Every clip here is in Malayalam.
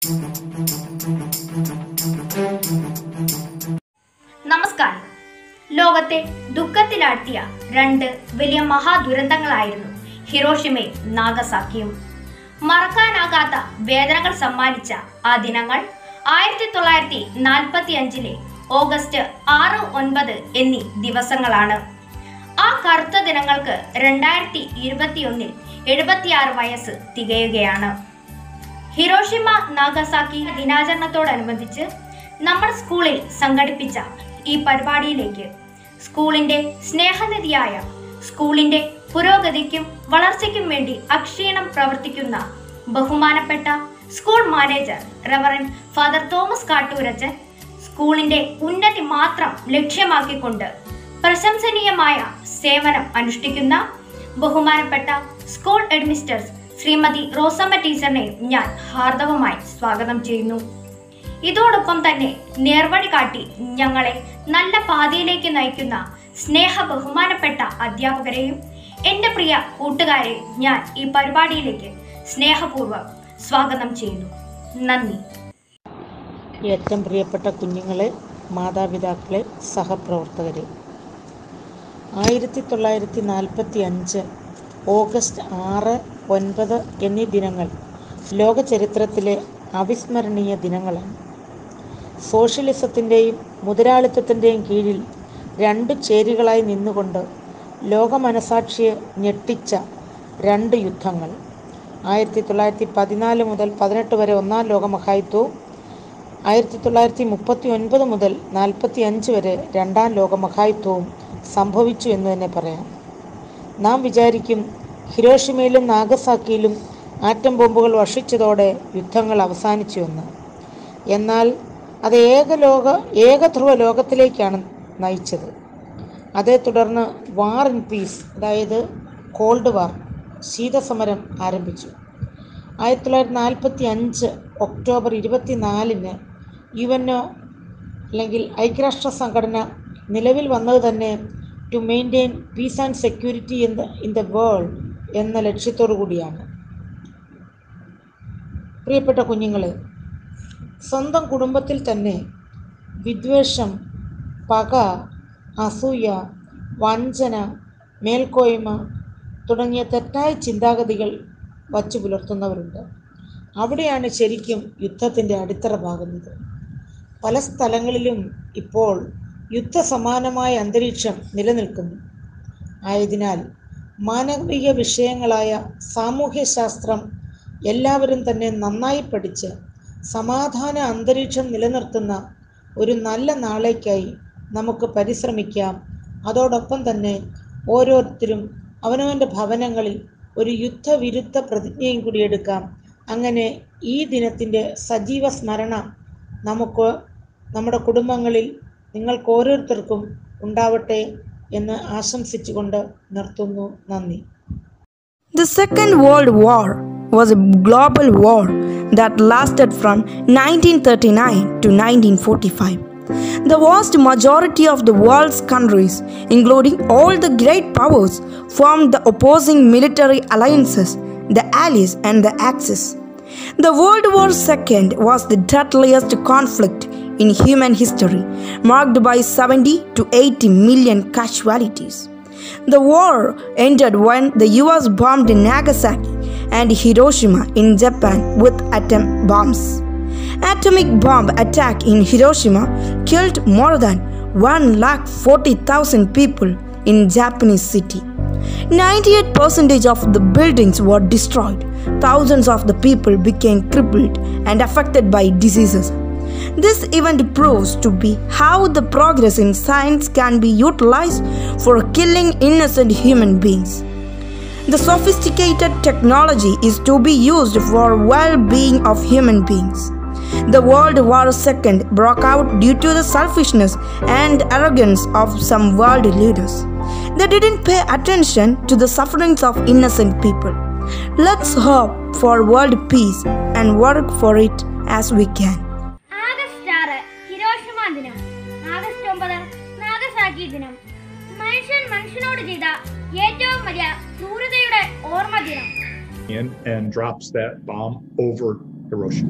നമസ്കാരം ലോകത്തെ ദുഃഖത്തിലാഴ്ത്തിയ രണ്ട് വലിയ മഹാദുരന്തങ്ങളായിരുന്നു ഹിരോഷിമയും നാഗസാക്കിയും മറക്കാനാകാത്ത വേദനകൾ സമ്മാനിച്ച ആ ദിനങ്ങൾ ആയിരത്തി തൊള്ളായിരത്തി നാൽപ്പത്തി അഞ്ചിലെ ഓഗസ്റ്റ് ആറ് ഒൻപത് എന്നീ ദിവസങ്ങളാണ് ആ കറുത്ത ദിനങ്ങൾക്ക് രണ്ടായിരത്തി ഇരുപത്തിയൊന്നിൽ എഴുപത്തിയാറ് വയസ്സ് തികയുകയാണ് ഹിരോഷിമ നാഗസാക്കി ദിനാചരണത്തോടനുബന്ധിച്ച് നമ്മുടെ സ്കൂളിൽ സംഘടിപ്പിച്ച ഈ പരിപാടിയിലേക്ക് സ്കൂളിന്റെ സ്നേഹനിധിയായ സ്കൂളിന്റെ പുരോഗതിക്കും വളർച്ചയ്ക്കും വേണ്ടി അക്ഷീണം പ്രവർത്തിക്കുന്ന ബഹുമാനപ്പെട്ട school manager reverend father Thomas കാട്ടൂരച്ചൻ സ്കൂളിന്റെ ഉന്നതി മാത്രം ലക്ഷ്യമാക്കിക്കൊണ്ട് പ്രശംസനീയമായ സേവനം അനുഷ്ഠിക്കുന്ന ബഹുമാനപ്പെട്ട സ്കൂൾ അഡ്മിനിസ്റ്റേഴ്സ് ശ്രീമതി റോസമ്മ ടീച്ചറിനെ ഞാൻ ഹാർദവമായി സ്വാഗതം ചെയ്യുന്നു ഇതോടൊപ്പം തന്നെ നേർവഴി കാട്ടി ഞങ്ങളെ നല്ല പാതയിലേക്ക് നയിക്കുന്ന സ്നേഹ ബഹുമാനപ്പെട്ട അധ്യാപകരെയും എൻ്റെ പ്രിയ കൂട്ടുകാരെയും ഞാൻ ഈ പരിപാടിയിലേക്ക് സ്നേഹപൂർവ്വം സ്വാഗതം ചെയ്യുന്നു നന്ദി ഏറ്റവും പ്രിയപ്പെട്ട കുഞ്ഞുങ്ങളെ മാതാപിതാക്കളെ സഹപ്രവർത്തകരെ ആയിരത്തി തൊള്ളായിരത്തി നാൽപ്പത്തി അഞ്ച് ഓഗസ്റ്റ് ആറ് ഒൻപത് എന്നീ ദിനങ്ങൾ ലോക ചരിത്രത്തിലെ അവിസ്മരണീയ ദിനങ്ങളാണ് സോഷ്യലിസത്തിൻ്റെയും മുതലാളിത്തത്തിൻ്റെയും കീഴിൽ രണ്ട് ചേരികളായി നിന്നുകൊണ്ട് ലോക മനസാക്ഷിയെ ഞെട്ടിച്ച രണ്ട് യുദ്ധങ്ങൾ ആയിരത്തി തൊള്ളായിരത്തി പതിനാല് മുതൽ പതിനെട്ട് വരെ ഒന്നാം ലോകമഹായുദ്ധവും ആയിരത്തി തൊള്ളായിരത്തി മുപ്പത്തി ഒൻപത് മുതൽ നാൽപ്പത്തി അഞ്ച് വരെ രണ്ടാം ലോകമഹായുദ്ധവും സംഭവിച്ചു എന്ന് തന്നെ പറയാം നാം വിചാരിക്കും ഹിരോഷിമയിലും നാഗസാക്കിയിലും ആറ്റം ബോംബുകൾ വർഷിച്ചതോടെ യുദ്ധങ്ങൾ അവസാനിച്ചു എന്ന് എന്നാൽ അത് ഏകലോക ഏകധ്രുവ ലോകത്തിലേക്കാണ് നയിച്ചത് അതേ തുടർന്ന് വാർ ഇൻ പീസ് അതായത് കോൾഡ് വാർ ശീതസമരം ആരംഭിച്ചു ആയിരത്തി തൊള്ളായിരത്തി നാൽപ്പത്തി അഞ്ച് ഒക്ടോബർ ഇരുപത്തിനാലിന് യു എൻ ഒ അല്ലെങ്കിൽ ഐക്യരാഷ്ട്ര സംഘടന നിലവിൽ വന്നത് തന്നെ to maintain peace and security in the in the world എന്ന ലക്ഷ്യത്തോടു കൂടിയാണ് പ്രിയപ്പെട്ട കുഞ്ഞുങ്ങളെ സ്വന്തം കുടുംബത്തിൽ തന്നെ വിദ്വേഷം പക അസൂയ വഞ്ചന മേൽക്കോയ്മ തുടങ്ങിയ തെറ്റായ ചിന്താഗതികൾ വച്ചു പുലർത്തുന്നവരുണ്ട് അവിടെയാണ് ശരിക്കും യുദ്ധത്തിൻ്റെ അടിത്തറ പാകുന്നത് പല സ്ഥലങ്ങളിലും ഇപ്പോൾ യുദ്ധസമാനമായ അന്തരീക്ഷം നിലനിൽക്കുന്നു ആയതിനാൽ മാനവിക വിഷയങ്ങളായ സാമൂഹ്യശാസ്ത്രം എല്ലാവരും തന്നെ നന്നായി പഠിച്ച് സമാധാന അന്തരീക്ഷം നിലനിർത്തുന്ന ഒരു നല്ല നാളേക്കായി നമുക്ക് പരിശ്രമിക്കാം അതോടൊപ്പം തന്നെ ഓരോരുത്തരും അവനവൻ്റെ ഭവനങ്ങളിൽ ഒരു യുദ്ധവിരുദ്ധ പ്രതിജ്ഞയും കൂടി എടുക്കാം അങ്ങനെ ഈ ദിനത്തിൻ്റെ സജീവ സ്മരണ നമുക്ക് നമ്മുടെ കുടുംബങ്ങളിൽ നിങ്ങൾക്ക് ഓരോരുത്തർക്കും ഉണ്ടാവട്ടെ എന്ന് ആശംസിച്ചുകൊണ്ട് നിർത്തുന്നു നന്ദി The Second World War was a global war that lasted from 1939 to 1945. The vast majority of the world's countries, including all the great powers, formed the opposing military alliances, the Allies and the Axis. The World War II was the deadliest conflict in human history, marked by 70 to 80 million casualties. The war ended when the US bombed Nagasaki and Hiroshima in Japan with atom bombs. Atomic bomb attack in Hiroshima killed more than 1,40,000 people in Japanese city. 98% of the buildings were destroyed. Thousands of the people became crippled and affected by diseases. This event proves to be how the progress in science can be utilized for killing innocent human beings. The sophisticated technology is to be used for well-being of human beings. The World War II broke out due to the selfishness and arrogance of some world leaders. They didn't pay attention to the sufferings of innocent people. Let's hope for world peace and work for it as we can. August ആറ് ഹിരോഷിമ ദിനം ആഗസ്റ്റ് ഒമ്പത് നാഗസാക്കി ദിനം മനുഷ്യൻ മനുഷ്യനോട് ചെയ്ത ഏറ്റവും വലിയ ക്രൂരതയുടെ ഓർമ്മ ദിനം in and drops that bomb over Hiroshima.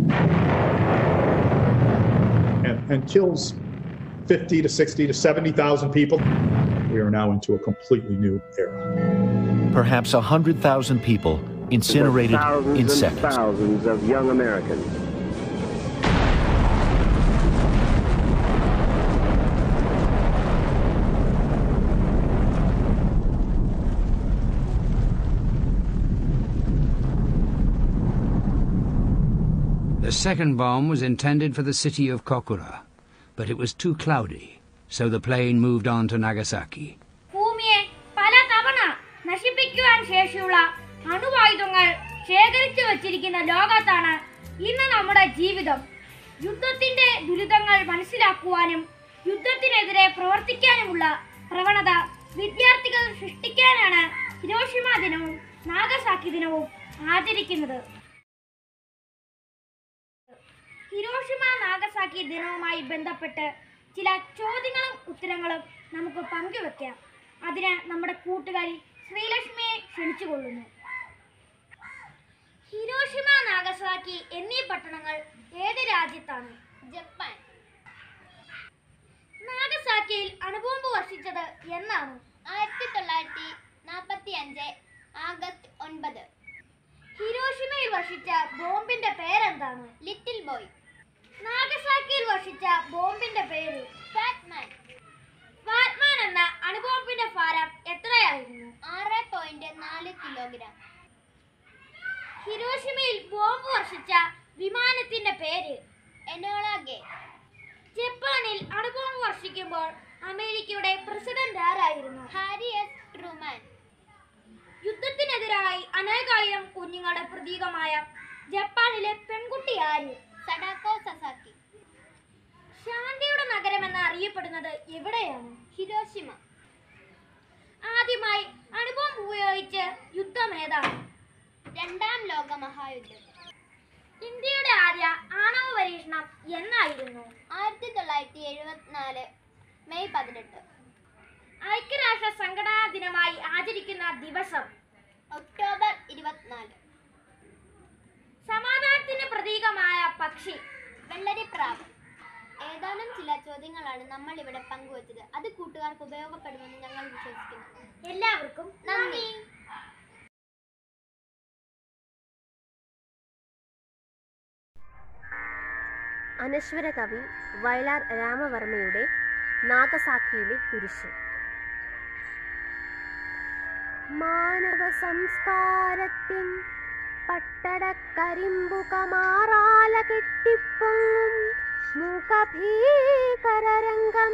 And, and kills 50 to 60 to 70,000 people. We are now into a completely new era. Perhaps 100,000 people incinerated thousands in and seconds. thousands of young Americans. The second bomb was intended for the city of Kokura, but it was too cloudy, so the plane moved on to Nagasaki. ഭൂമിയെ പല തവണ നശിപ്പിക്കുവാൻ ശേഷിയുള്ള അണുവായുധങ്ങൾ ശേഖരിച്ചു വച്ചിരിക്കുന്ന ലോകത്താണ് ഇന്ന് നമ്മുടെ ജീവിതം യുദ്ധത്തിന്റെ ദുരിതങ്ങൾ മനസ്സിലാക്കുവാനും യുദ്ധത്തിനെതിരെ പ്രവർത്തിക്കാനുമുള്ള പ്രവണത വിദ്യാർത്ഥികൾ സൃഷ്ടിക്കാനാണ് ഹിരോഷിമ ദിനവും നാഗസാക്കി ദിനവും ആചരിക്കുന്നത് ഹിരോഷിമ നാഗസാക്കി ദിനവുമായി ബന്ധപ്പെട്ട് ചില ചോദ്യങ്ങളും ഉത്തരങ്ങളും നമുക്ക് പങ്കുവെക്കാം അതിന് നമ്മുടെ കൂട്ടുകാരി ശ്രീലക്ഷ്മിയെ ക്ഷണിച്ചുകൊള്ളുന്നു ഹിരോഷിമ നാഗസാക്കി എന്നീ പട്ടണങ്ങൾ ഏത് രാജ്യത്താണ് ജപ്പാൻ നാഗസാക്കിയിൽ അണുബോംബ് വർഷിച്ചത് എന്നാണ് ആയിരത്തി തൊള്ളായിരത്തി നാൽപ്പത്തി അഞ്ച് ആഗസ്റ്റ് ഒൻപത് ഹിരോഷിമയിൽ വർഷിച്ച ബോംബിന്റെ പേരെന്താണ് ലിറ്റിൽ ബോയ് നാഗസാക്കിയിൽ വർഷിച്ച ബോംബിന്റെ പേര് ഫാറ്റ്മാൻ ഫാറ്റ്മാൻ എന്ന അണുബോംബിന്റെ ഭാരം എത്രയായിരുന്നു ആറ് പോയിന്റ് നാല് കിലോഗ്രാം ഹിരോഷിമയിൽ ബോംബ് വർഷിച്ച വിമാനത്തിന്റെ പേര് എനോള ഗേ ജപ്പാനിൽ അണുബോംബ് വർഷിക്കുമ്പോൾ അമേരിക്കയുടെ പ്രസിഡന്റ് ആരായിരുന്നു ഹാരി എസ് ട്രൂമാൻ യുദ്ധത്തിനെതിരായി അനേകായിരം കുഞ്ഞുങ്ങളുടെ പ്രതീകമായ ജപ്പാനിലെ പെൺകുട്ടി ആര് സഡാക്കോ സസാക്കി ശാന്തിയുടെ നഗരമെന്ന് അറിയപ്പെടുന്നത് എവിടെയാണ് ഹിരോഷിമ ആദ്യമായി അണുബോംബ് ഉപയോഗിച്ച് യുദ്ധം ഏതാണ് രണ്ടാം ലോക മഹായുദ്ധം ഇന്ത്യയുടെ ആദ്യ ആണവ പരീക്ഷണം എന്നായിരുന്നു ആയിരത്തി തൊള്ളായിരത്തി എഴുപത്തിനാല് മെയ് പതിനെട്ട് ഐക്യരാഷ്ട്ര സംഘടനാ ദിനമായി ആചരിക്കുന്ന ദിവസം ഒക്ടോബർ ഇരുപത്തിനാല് സമാധാനത്തിന് പ്രതീകമായ പക്ഷി വെള്ളരിപ്രാവ് ഏതാനും ചില ചോദ്യങ്ങളാണ് നമ്മൾ ഇവിടെ പങ്കുവച്ചത് അത് കൂട്ടുകാർക്ക് ഉപയോഗപ്പെടുമെന്ന് ഞങ്ങൾ വിശ്വസിക്കുന്നു എല്ലാവർക്കും നന്ദി അനശ്വര കവി വയലാർ രാമവർമ്മയുടെ നാഗസാക്കിയിലെ കുരിശ് മാനവ സംസ്കാരത്തിൻ പട്ടടക്കരിമ്പുകമാറാല കെട്ടിപ്പൊങ്ങും മൂകഭീകരരംഗം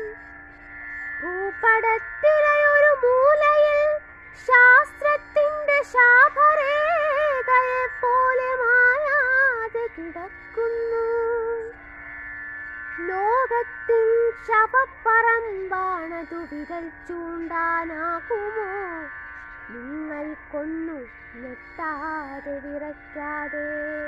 ഭൂപടത്തിലയൊരു മൂലയിൽ ശാസ്ത്രത്തിന്റെ ശാപരേഖയെ പോലെ മായാതെ കിടക്കുന്നു ലോകത്തിൻ ശവപ്പറമ്പാണതു വിരൽ ചൂണ്ടാനാകുമോ നിങ്ങൾ കൊന്നു ഞെട്ടാതെ വിറയ്ക്കാതെ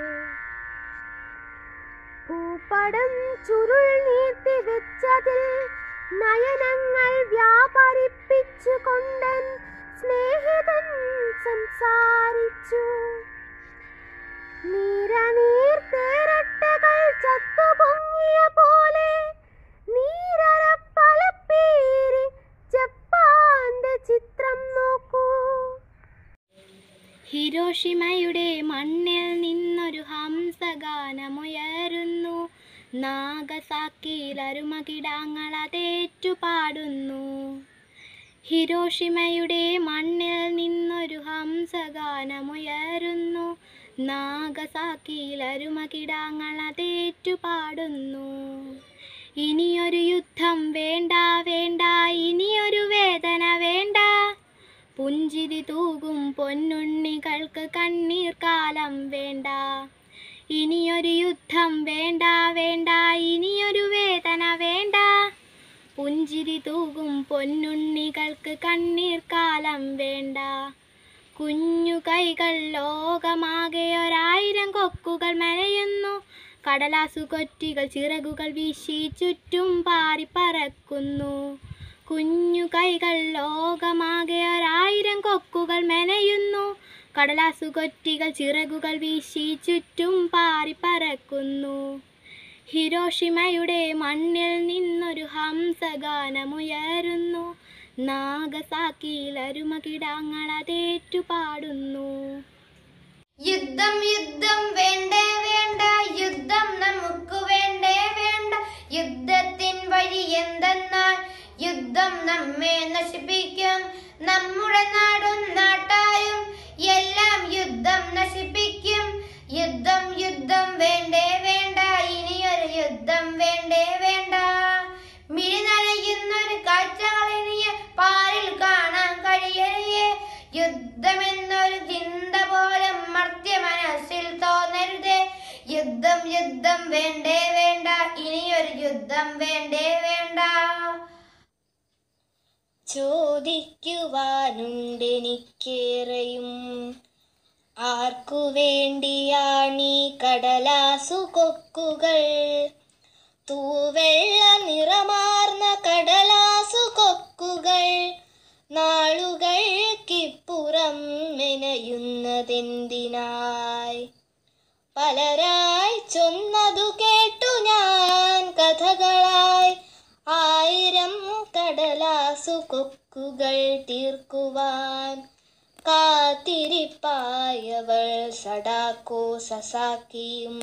ഭൂപടം ചുരുൾ നീട്ടി വെച്ചതിൽ നയനങ്ങൾ വ്യാപരിപ്പിച്ചു കൊണ്ടൻ സ്നേഹിതൻ സംസാരിച്ചു നീരനീർ തേരട്ടകൾ ചത്തുപൊങ്ങിയ പോലെ നീരരപ്പലപ്പേരി ജപ്പാന്റെ ചിത്രം നോക്കൂ ഹിരോഷിമയുടെ മണ്ണിൽ നിന്നൊരു ഹംസഗാനമുയരുന്നു നാഗസാക്കിയിൽ അരുമകിടാങ്ങളതേറ്റു പാടുന്നു ഹിരോഷിമയുടെ മണ്ണിൽ നിന്നൊരു ഹംസഗാനമുയരുന്നു നാഗസാക്കിയിൽ അരുമകിടാങ്ങളതേറ്റു പാടുന്നു ഇനിയൊരു യുദ്ധം വേണ്ട വേണ്ട ഇനിയൊരു വേദന വേണ്ട പുഞ്ചിരി തൂകും പൊന്നുണ്ണികൾക്ക് കണ്ണീർ കാലം വേണ്ട ഇനിയൊരു യുദ്ധം വേണ്ട വേണ്ട ഇനിയൊരു വേദന വേണ്ട പുഞ്ചിരി തൂകും പൊന്നുണ്ണികൾക്ക് കണ്ണീർ കാലം വേണ്ട കുഞ്ഞു കൈകൾ ലോകമാകെ ഒരായിരം കൊക്കുകൾ മെനയുന്നു കടലാസു കൊറ്റികൾ ചിറകുകൾ വീശി ചുറ്റും പാറിപ്പറക്കുന്നു കുഞ്ഞു കൈകൾ ലോകമാകെ ഒരായിരം കൊക്കുകൾ മെനയുന്നു കടലാസുകൊറ്റികൾ ചിറകുകൾ വീശി ചുറ്റും പാറിപ്പറക്കുന്നു ഹിരോഷിമയുടെ മണ്ണിൽ നിന്നൊരു ഹംസഗാനമുയരുന്നു നാഗസാക്കിയിൽ അരുമകിടാങ്ങളതേറ്റു പാടുന്നു യുദ്ധം യുദ്ധം വേണ്ടേ വേണ്ട യുദ്ധം നമുക്ക് വേണ്ടേ വേണ്ട യുദ്ധത്തിൻ വഴി എന്തെന്നാൽ യുദ്ധം നമ്മെ നശിപ്പിക്കും നമ്മുടെ നാടും നാട്ടായും എല്ലാം യുദ്ധം നശിപ്പിക്കും യുദ്ധം യുദ്ധം വേണ്ടേ വേണ്ട ഇനിയൊരു യുദ്ധം വേണ്ടേ വേണ്ട മിഴി നനയുന്നൊരു കാഴ്ചകൾ ഇനിയ പാലിൽ കാണാൻ കഴിയേ യുദ്ധമെന്നൊരു ചിന്ത പോലും മർത്യ മനസ്സിൽ തോന്നരുതേ യുദ്ധം യുദ്ധം വേണ്ടേ വേണ്ട ഇനിയൊരു യുദ്ധം വേണ്ടേ വേണ്ട ചോദിക്കുവാനുണ്ടെനിക്കേറെയും ആർക്കു വേണ്ടിയാണീ കടലാസു കൊക്കുകൾ തൂവെള്ള നിറമാർന്ന കടലാസു കൊക്കുകൾ നാളുകൾക്കിപ്പുറം മെനയുന്നതെന്തിനായി പലരായി ചൊന്നതു കേട്ടു ഞാൻ കഥകളായി ആയിരം കടലാസു കൊക്കുകൾ തീർക്കുവാൻ കാത്തിരിപ്പായവൾ സടാക്കോ സസാക്കിയും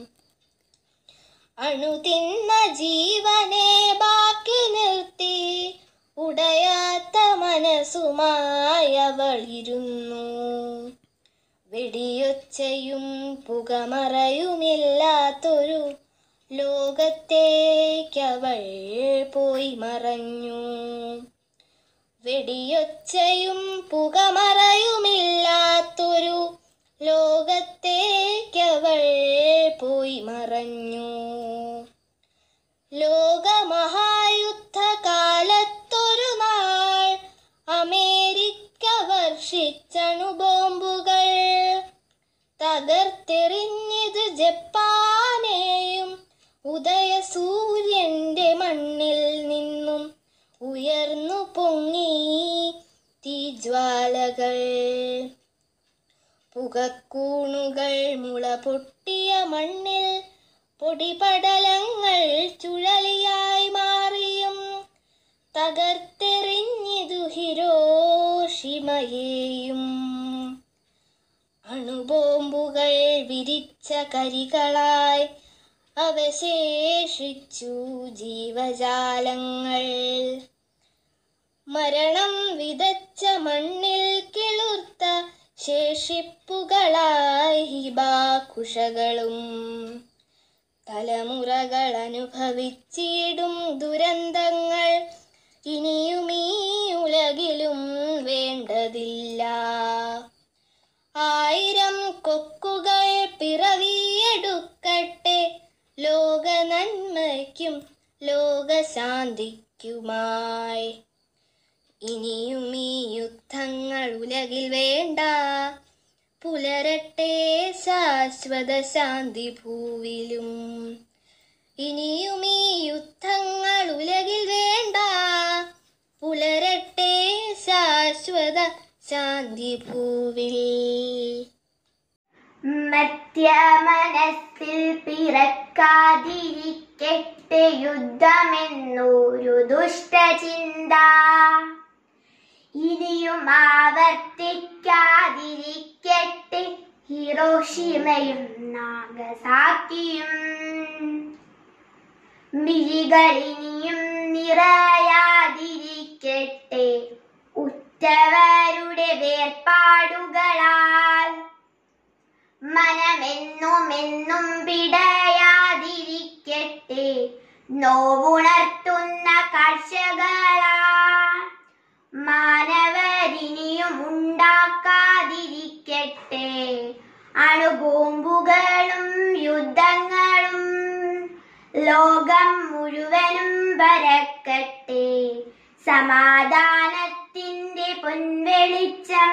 അണുതിന്ന ജീവനെ ബാക്കി നിർത്തി ഉടയാത്ത മനസ്സുമായി അവളിരുന്നു വെടിയൊച്ചയും പുകമറയുമില്ലാത്തൊരു ലോകത്തേക്കവൾ പോയി മറഞ്ഞു വെടിയൊച്ചയും പുകമറയുമില്ലാത്തൊരു ലോകത്തേക്കവൾ പോയി മറഞ്ഞു ലോകമഹായുദ്ധകാലത്തൊരു നാൾ അമേരിക്ക വർഷിച്ചണുബോംബുകൾ തകർത്തെറിഞ്ഞത് ജപ്പാനെയും ഉദയസൂര്യന്റെ മണ്ണിൽ നിന്നും ഉയർന്നു പൊങ്ങി തീജ്വാലകൾ പുകക്കൂണുകൾ മുള പൊട്ടിയ മണ്ണിൽ പൊടിപടലങ്ങൾ ചുഴലിയായി മാറിയും തകർത്തെറിഞ്ഞിതു ഹിരോഷിമയെയും അണുബോംബുകൾ വിരിച്ച കരികളായി അവശേഷിച്ചു ജീവജാലങ്ങൾ മരണം വിതച്ച മണ്ണിൽ കിളുർത്ത ശേഷിപ്പുകളായി ഹിബാകുഷകളും തലമുറകൾ അനുഭവിച്ചിടും ദുരന്തങ്ങൾ ഇനിയും ഈ ഉലകിലും വേണ്ടതില്ല ആയിരം കൊക്കുകൾ പിറവിയെടുക്കട്ടെ ലോക നന്മയ്ക്കും ലോകശാന്തിക്കുമായി ഇനിയും ഈ യുദ്ധങ്ങൾ ഉലകിൽ വേണ്ട പുലരട്ടെ ശാശ്വത ശാന്തി ഭൂവിലും ഇനിയും ഈ യുദ്ധങ്ങൾ ഉലകിൽ വേണ്ട പുലരട്ടെ ശാശ്വത ശാന്തി ഭൂവിൽ മധ്യമനസ്സിൽ പിറക്കാതിരിക്കട്ടെ യുദ്ധമെന്നൊരു ദുഷ്ടചിന്ത ഇനിയും ആവർത്തിക്കാതിരിക്കട്ടെ ഹിറോഷിമയും നാഗസാക്കിയും മിഴികൾ ഇനിയും നിറയാതിരിക്കട്ടെ ഉറ്റവരുടെ വേർപാടുകളാൽ മനമെന്നുമെന്നും പിടയാതിരിക്കട്ടെ നോവുണർത്തുന്ന കാഴ്ചകളാൽ മാനവരിനിയും ഉണ്ടാക്കാതിരിക്കട്ടെ അണുബോംബുകളും യുദ്ധങ്ങളും ലോകം മുഴുവനും പരക്കട്ടെ സമാധാനത്തിന്റെ പൊൻവെളിച്ചം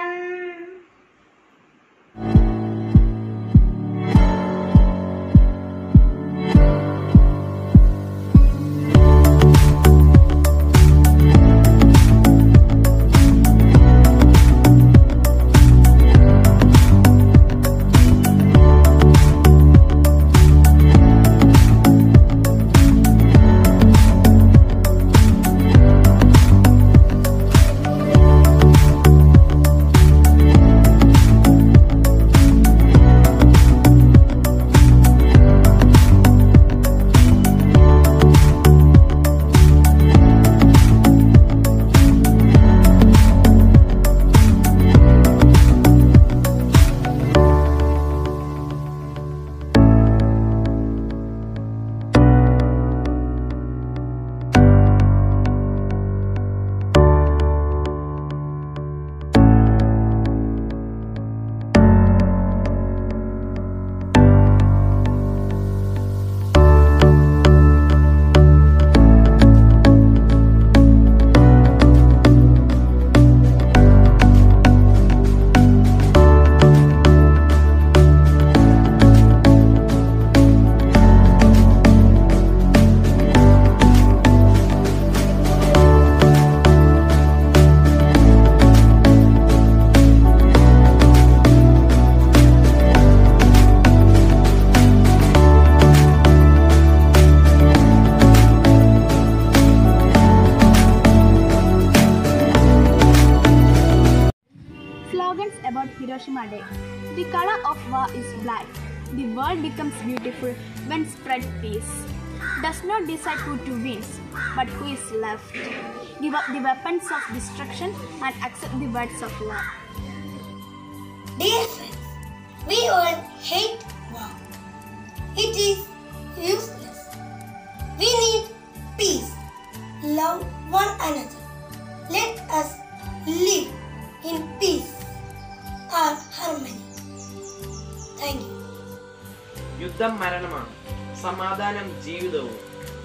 Day. The color of war is black. The world becomes beautiful when spread peace. Does not decide who to win, but who is left. Give up the weapons of destruction and accept the words of love. Dear friends, we all hate war. It is useless. We need peace. Love one another. Let us live in peace or harmony. Thank you. യുദ്ധം മരണമാണ് സമാധാനം ജീവിതവും